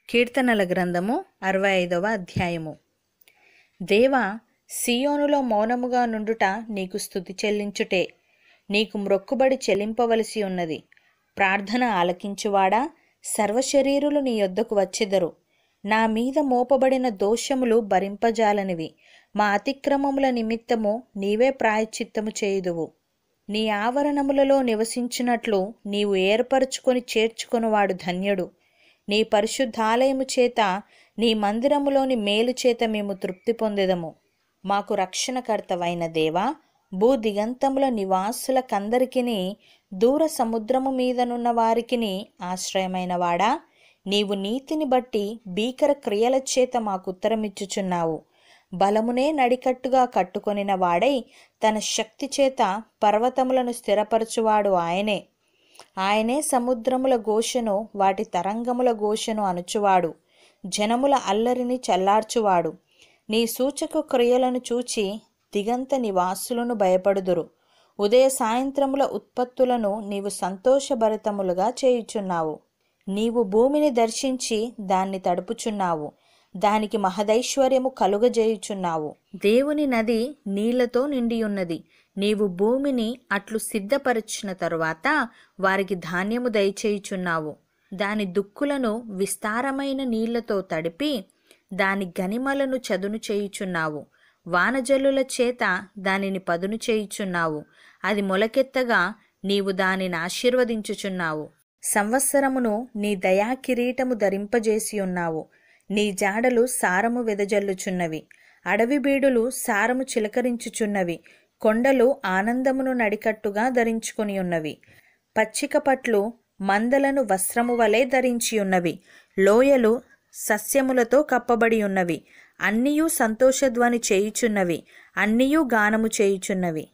కీర్తనల గ్రంథము అరవై ఐదవ అధ్యాయము దేవా సియోనులో మౌనముగా నుండుట నీకు స్తుతి చెల్లించుటే నీకు మ్రొక్కుబడి చెల్లింపవలసి ఉన్నది ప్రార్థన ఆలకించువాడా సర్వశరీరులు నీ యొద్దకు వచ్చెదరు నా మీద మోపబడిన దోషములు భరింపజాలనివి మా అతిక్రమముల నిమిత్తము నీవే ప్రాయశ్చిత్తము చేయుదువు నీ ఆవరణములలో నివసించినట్లు నీవు ఏర్పరచుకొని చేర్చుకొనువాడు ధన్యుడు నీ పరిశుద్ధాలయము చేత నీ మందిరములోని మేలు చేత మేము తృప్తి పొందెదము మాకు రక్షణకర్తవైన దేవా భూ దిగంతముల నివాసులకందరికిని దూర సముద్రము మీదనున్న వారికిని ఆశ్రయమైన వాడా నీవు నీతిని బట్టి భీకర క్రియల చేత మాకు ఉత్తరమిచ్చుచున్నావు బలమునే నడికట్టుగా కట్టుకొనిన వాడై తన శక్తి చేత పర్వతములను స్థిరపరచువాడు ఆయనే ఆయనే సముద్రముల ఘోషను వాటి తరంగముల ఘోషను అణుచువాడు జనముల అల్లరిని చల్లార్చువాడు నీ సూచక క్రియలను చూచి దిగంత నివాసులను భయపడుదురు ఉదయ సాయంత్రముల ఉత్పత్తులను నీవు సంతోషభరితములుగా చేయుచున్నావు నీవు భూమిని దర్శించి దాన్ని తడుపుచున్నావు దానికి మహదైశ్వర్యము కలుగజేయుచున్నావు దేవుని నది నీళ్లతో నిండియున్నది నీవు భూమిని అట్లు సిద్ధపరచిన తరువాత వారికి ధాన్యము దయచేయుచున్నావు దాని దుక్కులను విస్తారమైన నీళ్లతో తడిపి దాని గనిమలను చదును చేయుచున్నావు వానజల్లుల చేత దానిని పదును చేయుచున్నావు అది మొలకెత్తగా నీవు దానిని ఆశీర్వదించుచున్నావు సంవత్సరమును నీ దయా కిరీటము ధరింపజేసి ఉన్నావు నీ జాడలు సారము వెదజల్లుచున్నవి అడవి బీడులు సారము చిలకరించుచున్నవి కొండలు ఆనందమును నడికట్టుగా ధరించుకొని ఉన్నవి పచ్చిక పట్లు మందలను వస్త్రము వలె ధరించి ఉన్నవి లోయలు సస్యములతో కప్పబడి ఉన్నవి అన్నియూ సంతోషధ్వని చేయుచున్నవి అన్నియూ గానము చేయుచున్నవి